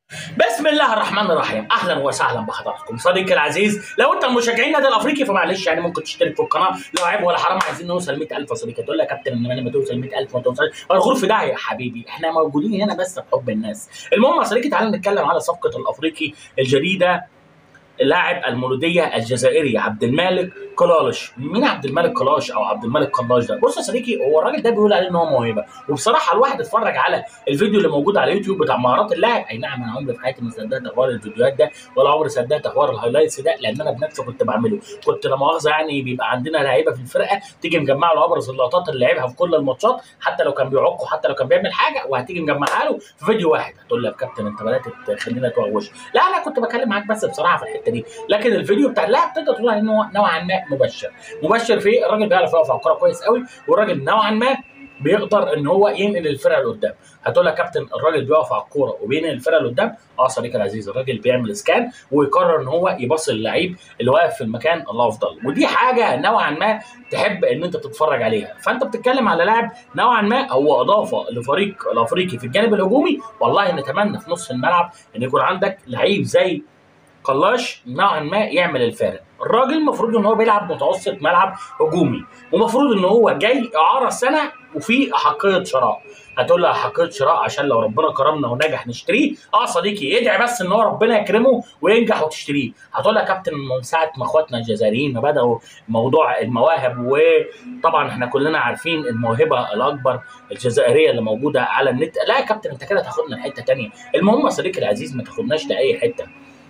بسم الله الرحمن الرحيم اهلا وسهلا بحضراتكم صديقي العزيز لو انت من مشجعين النادي الافريقي فمعلش يعني ممكن تشترك في القناه لو عيب ولا حرام عايزين نوصل 100000 يا صديقي تقول لي يا كابتن ان لما توصل 100000 ما توصل الغرف ده يا حبيبي احنا موجودين هنا بس بحب الناس المهم يا صديقي تعالى نتكلم على صفقه الافريقي الجديده اللاعب المولوديه الجزائري عبد الملك كلالش مين عبد الملك كلاش او عبد الملك كلاش ده بص يا صديقي هو الراجل ده بيقول عليه ان هو موهبه وبصراحه الواحد اتفرج على الفيديو اللي موجود على يوتيوب بتاع مهارات اللاعب اي نعم انا عمري في حياتي ما صدقت اخبار الفيديوهات ده ولا عمري صدقت اخبار الهايلايتس ده لان انا بنفسي كنت بعمله كنت لا مؤاخذه يعني بيبقى عندنا لعيبه في الفرقه تيجي مجمع له ابرز اللقطات اللي لعبها في كل الماتشات حتى لو كان بيعق حتى لو كان بيعمل حاجه وهتيجي مجمعها له في فيديو واحد هتقول لي يا كابتن انت بدات تخلينا توغوش لا انا كنت بكلم معاك بس بصراحه في الحته دي لكن الفيديو بتاع اللاعب تقدر تقول عليه ان هو نوعا ما مبشر مبشر في الراجل بيعرف يقف على الكوره كويس قوي والراجل نوعا ما بيقدر ان هو ينقل الفرقه لقدام هتقول يا كابتن الراجل بيقف على الكوره وبينقل الفرقه لقدام اه صديقي العزيز الراجل بيعمل سكان ويقرر ان هو يبص اللعيب اللي واقف في المكان الافضل ودي حاجه نوعا ما تحب ان انت تتفرج عليها فانت بتتكلم على لاعب نوعا ما هو اضافه لفريق الافريقي في الجانب الهجومي والله نتمنى في نص الملعب ان يكون عندك لعيب زي قلاش نوعا ما يعمل الفارق الراجل المفروض ان هو بيلعب متوسط ملعب هجومي ومفروض ان هو جاي اعاره سنه وفي احقيه شراء هتقول لي احقيه شراء عشان لو ربنا كرمنا ونجح نشتريه اه صديقي ادعي بس ان هو ربنا يكرمه وينجح وتشتريه هتقول لي يا كابتن من ساعه ما اخواتنا الجزائريين ما بداوا موضوع المواهب وطبعا احنا كلنا عارفين الموهبه الاكبر الجزائريه اللي موجوده على النت لا يا كابتن انت كده تاخدنا لحته ثانيه المهم يا صديقي العزيز ما تاخدناش لاي حته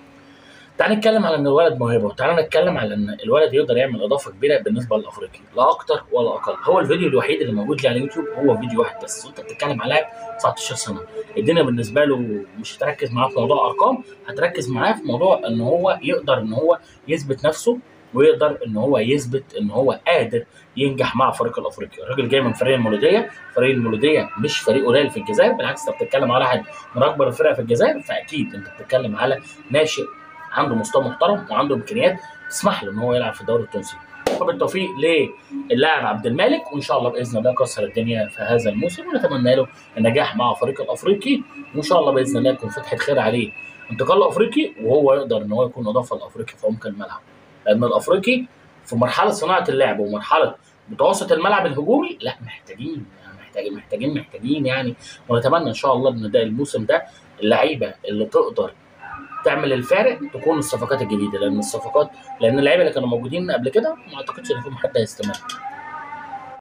تعال نتكلم على ان الولد موهبه تعال نتكلم على ان الولد يقدر يعمل اضافه كبيره بالنسبه للافريقي لا اكتر ولا اقل هو الفيديو الوحيد اللي موجود لي على اليوتيوب هو فيديو واحد بس وانت بتتكلم على لاعب 19 سنه الدنيا بالنسبه له مش هتركز معاه في موضوع ارقام هتركز معاه في موضوع ان هو يقدر ان هو يثبت نفسه ويقدر ان هو يثبت ان هو قادر ينجح مع فريق الافريقي الراجل جاي من فريق المولوديه فريق المولوديه مش فريق قليل في الجزائر بالعكس انت بتتكلم على واحد من اكبر الفرق في الجزائر فاكيد انت بتتكلم على ناشئ عنده مستوى محترم وعنده امكانيات تسمح له ان هو يلعب في الدوري التونسي فبالتوفيق للاعب عبد الملك وان شاء الله باذن الله يكسر الدنيا في هذا الموسم ونتمنى له النجاح مع فريق الافريقي وان شاء الله باذن الله يكون فتحه خير عليه انتقال افريقي وهو يقدر ان هو يكون اضافه لافريقيا في عمق الملعب لان الافريقي في مرحله صناعه اللعب ومرحله متوسط الملعب الهجومي لا محتاجين محتاجين محتاجين محتاجين يعني ونتمنى ان شاء الله ان ده الموسم ده اللعيبه اللي تقدر تعمل الفارق تكون الصفقات الجديده لان الصفقات لان اللعيبه اللي كانوا موجودين قبل كده ما اعتقدش ان فيهم حد هيستمر